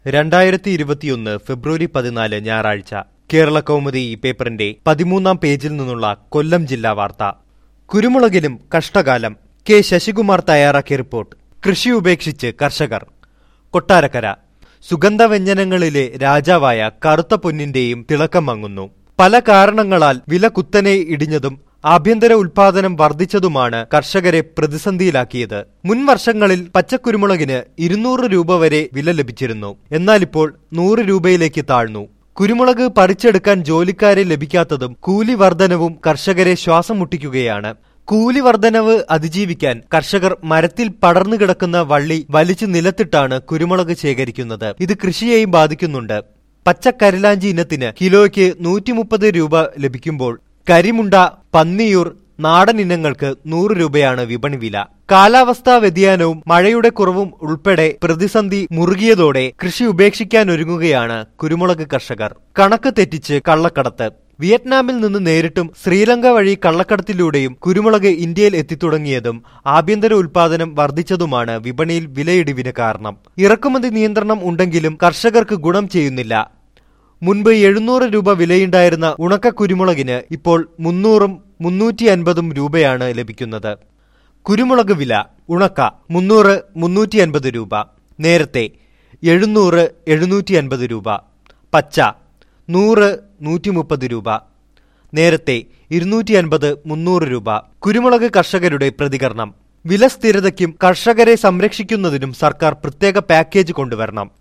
രണ്ടായിരത്തി ഇരുപത്തിയൊന്ന് ഫെബ്രുവരി പതിനാല് ഞായറാഴ്ച കേരള കൗമുദി ഈ പേപ്പറിന്റെ പതിമൂന്നാം പേജിൽ നിന്നുള്ള കൊല്ലം ജില്ലാ വാർത്ത കുരുമുളകിനും കഷ്ടകാലം കെ ശശികുമാർ തയ്യാറാക്കിയ റിപ്പോർട്ട് കൃഷി ഉപേക്ഷിച്ച് കർഷകർ കൊട്ടാരക്കര സുഗന്ധവ്യഞ്ജനങ്ങളിലെ രാജാവായ കറുത്ത പൊന്നിന്റെയും തിളക്കം മങ്ങുന്നു പല കാരണങ്ങളാൽ വില കുത്തനെ ഇടിഞ്ഞതും ആഭ്യന്തര ഉൽപാദനം വർദ്ധിച്ചതുമാണ് കർഷകരെ പ്രതിസന്ധിയിലാക്കിയത് മുൻ വർഷങ്ങളിൽ പച്ചക്കുരുമുളകിന് ഇരുന്നൂറ് രൂപ വരെ വില ലഭിച്ചിരുന്നു എന്നാലിപ്പോൾ നൂറ് രൂപയിലേക്ക് താഴ്ന്നു കുരുമുളക് പറിച്ചെടുക്കാൻ ജോലിക്കാരെ ലഭിക്കാത്തതും കൂലി വർധനവും കർഷകരെ ശ്വാസം മുട്ടിക്കുകയാണ് കൂലി വർധനവ് അതിജീവിക്കാൻ കർഷകർ മരത്തിൽ പടർന്നു കിടക്കുന്ന വള്ളി വലിച്ചു നിലത്തിട്ടാണ് കുരുമുളക് ശേഖരിക്കുന്നത് ഇത് കൃഷിയെയും ബാധിക്കുന്നുണ്ട് പച്ചക്കരിലാഞ്ചി ഇനത്തിന് കിലോയ്ക്ക് നൂറ്റി മുപ്പത് രൂപ ലഭിക്കുമ്പോൾ കരിമുണ്ട പന്നിയൂർ നാടൻ ഇനങ്ങൾക്ക് നൂറ് രൂപയാണ് വിപണി വില കാലാവസ്ഥാ വ്യതിയാനവും മഴയുടെ കുറവും ഉൾപ്പെടെ പ്രതിസന്ധി മുറുകിയതോടെ കൃഷി ഉപേക്ഷിക്കാനൊരുങ്ങുകയാണ് കുരുമുളക് കർഷകർ കണക്ക് തെറ്റിച്ച് കള്ളക്കടത്ത് വിയറ്റ്നാമിൽ നിന്ന് നേരിട്ടും ശ്രീലങ്ക വഴി കള്ളക്കടത്തിലൂടെയും കുരുമുളക് ഇന്ത്യയിൽ എത്തിത്തുടങ്ങിയതും ആഭ്യന്തര ഉൽപാദനം വർദ്ധിച്ചതുമാണ് വിപണിയിൽ വിലയിടിവിന് കാരണം ഇറക്കുമതി നിയന്ത്രണം ഉണ്ടെങ്കിലും കർഷകർക്ക് ഗുണം ചെയ്യുന്നില്ല മുൻപ് എഴുന്നൂറ് രൂപ വിലയുണ്ടായിരുന്ന ഉണക്ക കുരുമുളകിന് ഇപ്പോൾ മുന്നൂറും മുന്നൂറ്റി അൻപതും രൂപയാണ് ലഭിക്കുന്നത് കുരുമുളക് വില ഉണക്ക മുന്നൂറ് മുന്നൂറ്റി അൻപത് രൂപ നേരത്തെ എഴുന്നൂറ് എഴുന്നൂറ്റി അൻപത് രൂപ പച്ച നൂറ് നൂറ്റി മുപ്പത് രൂപ നേരത്തെ ഇരുന്നൂറ്റി അൻപത് മുന്നൂറ് രൂപ കുരുമുളക് കർഷകരുടെ പ്രതികരണം വില സ്ഥിരതയ്ക്കും കർഷകരെ സംരക്ഷിക്കുന്നതിനും സർക്കാർ പ്രത്യേക പാക്കേജ് കൊണ്ടുവരണം